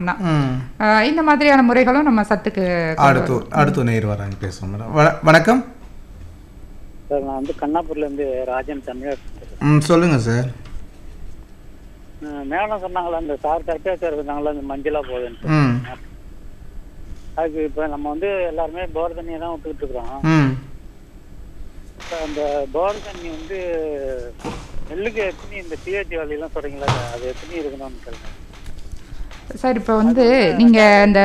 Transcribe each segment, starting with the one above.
பண்ணோம்னா ம் ஆஹ் இந்த மாதிரியான முறைகளும் நம்ம சத்துக்கு கொண்டு அடுத்து அடுத்து நேர் வராங்க பேசுவோம் மேடம் வ- வணக்கம் சார் நான் வந்து கண்ணாப்பூர்ல இருந்து ராஜன் தமிழர் ம் சொல்லுங்கள் சார் அஹ் மேடம் சொன்னாங்களா அந்த சார் கரெக்டாக சார் இருந்தாங்களா இந்த மஞ்சளா போகுதுன்ட்டு ம் அதுக்கு இப்போ நம்ம வந்து எல்லாருமே போர் தண்ணியை தான் விட்டுக்கிட்டு இருக்கிறோம் ம் இப்போ அந்த போர் தண்ணி வந்து நெல்லுக்கு எத்தனை இந்த பிஹெச் வேலையெல்லாம் சொல்றீங்களா சார் அது எத்தனை இருக்கணும்னு கேளுங்க சார் இப்போ வந்து நீங்க இந்த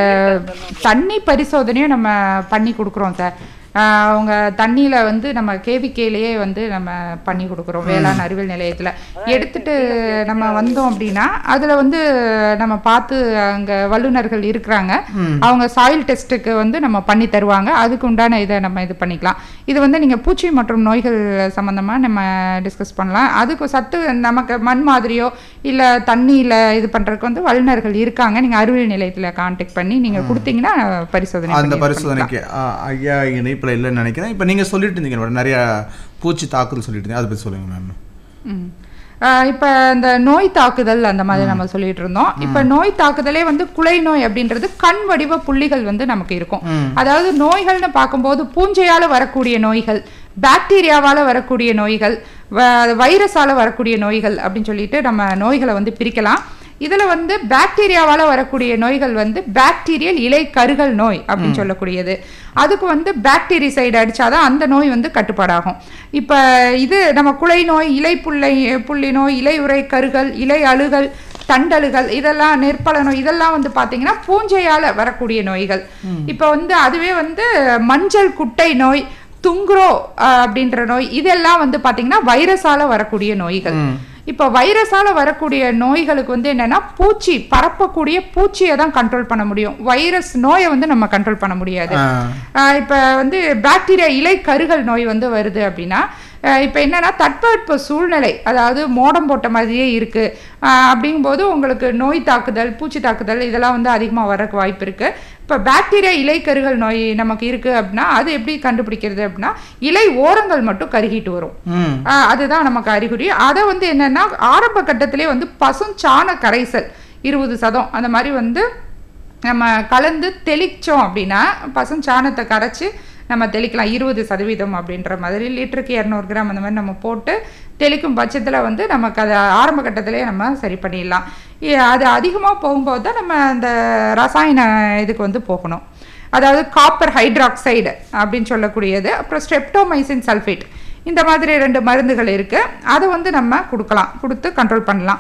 தண்ணி பரிசோதனையும் நம்ம பண்ணி கொடுக்குறோம் சார் ஆஹ் அவங்க தண்ணியில வந்து நம்ம கேவிகேலேயே வந்து நம்ம பண்ணி கொடுக்குறோம் வேளாண் அறிவியல் நிலையத்துல எடுத்துட்டு நம்ம வந்தோம் அப்படின்னா அதுல வந்து நம்ம பார்த்து அங்க வல்லுநர்கள் இருக்கிறாங்க அவங்க சாயில் டெஸ்ட்டுக்கு வந்து நம்ம பண்ணி தருவாங்க அதுக்கு உண்டான இதை நம்ம இது பண்ணிக்கலாம் இது வந்து நீங்க பூச்சி மற்றும் நோய்கள் சம்பந்தமா நம்ம டிஸ்கஸ் பண்ணலாம் அதுக்கு சத்து நமக்கு மண் மாதிரியோ இல்ல தண்ணியில இது பண்றதுக்கு வந்து வல்லுநர்கள் இருக்காங்க நீங்க அறிவியல் நிலையத்துல கான்டாக்ட் பண்ணி நீங்க கொடுத்தீங்கன்னா பரிசோதனை அந்த பண்ணி இது பரிசோதனைக்கு ஆ, ஐயா இணைப்பில் இல்லைன்னு நினைக்கிறேன் இப்போ நீங்கள் சொல்லிட்டு இருந்தீங்க மேடம் நிறைய பூச்சி தாக்குதல் சொல்லிட்டு இருந்தீங்க அதை பற்றி சொல்லுங்கள் மேம் ம். ஆஹ் இப்ப இந்த நோய் தாக்குதல் அந்த மாதிரி நம்ம சொல்லிட்டு இருந்தோம் இப்ப நோய் தாக்குதலே வந்து குலை நோய் அப்படின்றது கண் வடிவ புள்ளிகள் வந்து நமக்கு இருக்கும் அதாவது நோய்கள்னு பார்க்கும்போது பூஞ்சையால வரக்கூடிய நோய்கள் பாக்டீரியாவால வரக்கூடிய நோய்கள் வ- வைரஸால வரக்கூடிய நோய்கள் அப்படின்னு சொல்லிட்டு நம்ம நோய்களை வந்து பிரிக்கலாம் இதுல வந்து பாக்டீரியாவால வரக்கூடிய நோய்கள் வந்து பாக்டீரியல் இலை கருகல் நோய் அப்படின்னு சொல்லக்கூடியது அதுக்கு வந்து பாக்டீரிசைடு அடிச்சாதான் அந்த நோய் வந்து கட்டுப்பாடாகும் இப்ப இது நம்ம குலை நோய் இலை புள்ளை புள்ளி நோய் இலை உறை கருகல் இலை அழுகல் தண்டலுகள் இதெல்லாம் நெற்பல நோய் இதெல்லாம் வந்து பாத்தீங்கன்னா பூஞ்சையால வரக்கூடிய நோய்கள் இப்ப வந்து அதுவே வந்து மஞ்சள் குட்டை நோய் துங்குரோ அஹ், அப்படின்ற நோய் இதெல்லாம் வந்து பாத்தீங்கன்னா வைரஸால வரக்கூடிய நோய்கள் இப்போ வைரஸால வரக்கூடிய நோய்களுக்கு வந்து என்னன்னா பூச்சி பரப்பக்கூடிய பூச்சியை தான் கண்ட்ரோல் பண்ண முடியும் வைரஸ் நோயை வந்து நம்ம கண்ட்ரோல் பண்ண முடியாது ஆஹ் இப்ப வந்து பாக்டீரியா இலை கருகல் நோய் வந்து வருது அப்படின்னா ஆஹ் இப்ப என்னன்னா தட்பவெட்ப சூழ்நிலை அதாவது மோடம் போட்ட மாதிரியே இருக்கு ஆஹ் அப்படிங்கும்போது உங்களுக்கு நோய் தாக்குதல் பூச்சி தாக்குதல் இதெல்லாம் வந்து அதிகமாக வரக்கு வாய்ப்பு இருக்கு இப்போ பாக்டீரியா இலை கருகல் நோய் நமக்கு இருக்கு அப்படின்னா அது எப்படி கண்டுபிடிக்கிறது அப்படின்னா இலை ஓரங்கள் மட்டும் கருகிட்டு வரும் ம் ஆஹ் அதுதான் நமக்கு அறிகுறி அதை வந்து என்னன்னா ஆரம்ப கட்டத்திலே வந்து பசுஞ்சாண கரைசல் இருபது சதம் அந்த மாதிரி வந்து நம்ம கலந்து தெளிச்சோம் அப்படின்னா பசுஞ்சாணத்தை கரைச்சி நம்ம தெளிக்கலாம் இருபது சதவீதம் அப்படின்ற மாதிரி லிட்டருக்கு இரநூறு கிராம் அந்த மாதிரி நம்ம போட்டு தெளிக்கும் பட்சத்தில் வந்து நமக்கு அதை ஆரம்ப கட்டத்திலே நம்ம சரி பண்ணிடலாம் இ- அது அதிகமாக போகும்போது தான் நம்ம அந்த ரசாயன இதுக்கு வந்து போகணும் அதாவது காப்பர் ஹைட்ராக்சைடு அப்படின்னு சொல்லக்கூடியது அப்புறம் ஸ்ட்ரெப்டோமைசின் சல்ஃபேட் இந்த மாதிரி ரெண்டு மருந்துகள் இருக்கு அதை வந்து நம்ம கொடுக்கலாம் கொடுத்து கண்ட்ரோல் பண்ணலாம்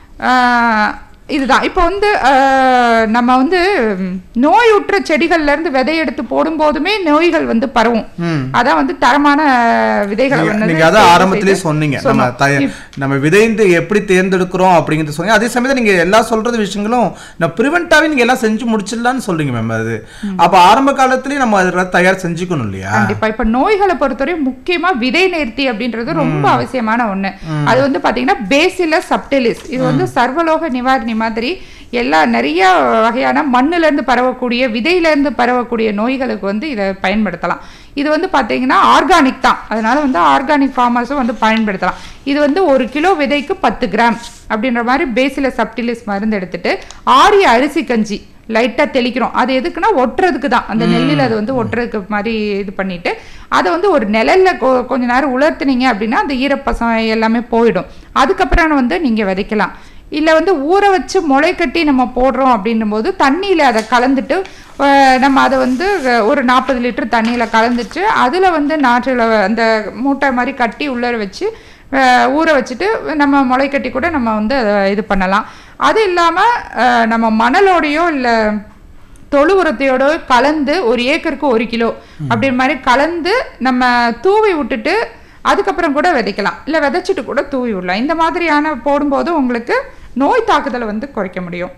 ஆஹ் இதுதான் இப்போ வந்து ஆஹ் நம்ம வந்து ம், நோயுற்ற செடிகள்ல இருந்து விதை எடுத்து போடும்போதுமே நோய்கள் வந்து பரவும் ம். அதான் வந்து தரமான விதைகளை நீங்க- வந்து நீங்க அதான் தேர்வு ஆரம்பத்திலே செய்து சொன்னீங்க நம்ம சொன்னோம். தய- நம்ம விதைந்து எப்படி தேர்ந்தெடுக்கிறோம் அப்படிங்கிறது சொன்னீங்க அதே சமயத்தில் நீங்க எல்லா சொல்றது விஷயங்களும் நான் ப்ரிவென்ட்டாவே நீங்க எல்லாம் செஞ்சு முடிச்சிடலாம்னு சொல்றீங்க மேம் அது அப்ப ஆரம்ப காலத்திலேயே நம்ம அதெல்லாம் தயார் செஞ்சுக்கணும் இல்லையா கண்டிப்பா இப்ப நோய்களை பொறுத்தவரை முக்கியமா விதை நேர்த்தி அப்படின்றது ரொம்ப அவசியமான ஒண்ணு அது வந்து பாத்தீங்கன்னா பேசிலஸ் சப்டிலிஸ் இது வந்து சர்வலோக நிவாரணி மாதிரி எல்லா நிறைய வகையான மண்ணுல இருந்து பரவக்கூடிய விதையில இருந்து பரவக்கூடிய நோய்களுக்கு வந்து இதை பயன்படுத்தலாம் இது வந்து பாத்தீங்கன்னா ஆர்கானிக் தான் அதனால வந்து ஆர்கானிக் ஃபார்மர்ஸும் வந்து பயன்படுத்தலாம் இது வந்து ஒரு கிலோ விதைக்கு பத்து கிராம் அப்படின்ற மாதிரி பேசிலஸ் சப்டிலிஸ் மருந்து எடுத்துட்டு ஆரிய அரிசி கஞ்சி லைட்டா தெளிக்கிறோம் அது எதுக்குன்னா ஒட்டுறதுக்கு தான் அந்த நெல்லில் அது வந்து ஒட்டுறதுக்கு மாதிரி இது பண்ணிட்டு அதை வந்து ஒரு நிழல்ல கொ- கொஞ்ச நேரம் உலர்த்துனீங்க அப்படின்னா அந்த ஈரப்பசம் எல்லாமே போயிடும் அதுக்கப்புறம் வந்து நீங்க விதைக்கலாம் இல்ல வந்து ஊற வச்சு முளை கட்டி நம்ம போடுறோம் அப்படின்னும் போது தண்ணியில அதை கலந்துட்டு அஹ், நம்ம அதை வந்து அஹ், ஒரு நாற்பது லிட்டர் தண்ணியில கலந்துட்டு அதுல வந்து நாற்றுல அந்த மூட்டை மாதிரி கட்டி உள்ளர வச்சு அஹ், ஊற வச்சுட்டு நம்ம முளை கட்டி கூட நம்ம வந்து அதை இது பண்ணலாம் அது இல்லாம அஹ், நம்ம மணலோடையோ இல்லை தொழு உரத்தையோட கலந்து ஒரு ஏக்கருக்கு ஒரு கிலோ அப்படின்ற மாதிரி கலந்து நம்ம தூவி விட்டுட்டு அதுக்கப்புறம் கூட விதைக்கலாம் இல்லை விதைச்சிட்டு கூட தூவி விடலாம் இந்த மாதிரியான போடும்போது உங்களுக்கு நோய் தாக்குதலை வந்து குறைக்க முடியும்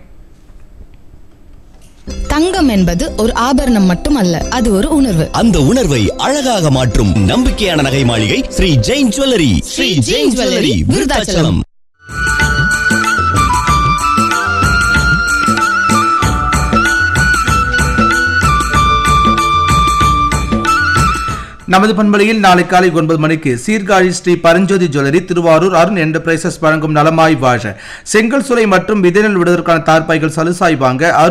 தங்கம் என்பது ஒரு ஆபரணம் மட்டுமல்ல அது ஒரு உணர்வு அந்த உணர்வை அழகாக மாற்றும் நம்பிக்கையான நகை மாளிகை ஸ்ரீ ஜெயின் ஜுவல்லரி ஸ்ரீ ஜெயின் ஜுவல்லரி விருதாச்சலம் நமது பண்பலையில் நாளை காலை ஒன்பது மணிக்கு சீர்காழி ஸ்ரீ பரஞ்சோதி ஜுவல்லரி திருவாரூர் அருண் என்டர்பிரைசஸ் வழங்கும் நலமாய் வாழ செங்கல் சுரை மற்றும் விதைநெல் விடுவதற்கான தார்பாய்கள் சலுசாய் வாங்க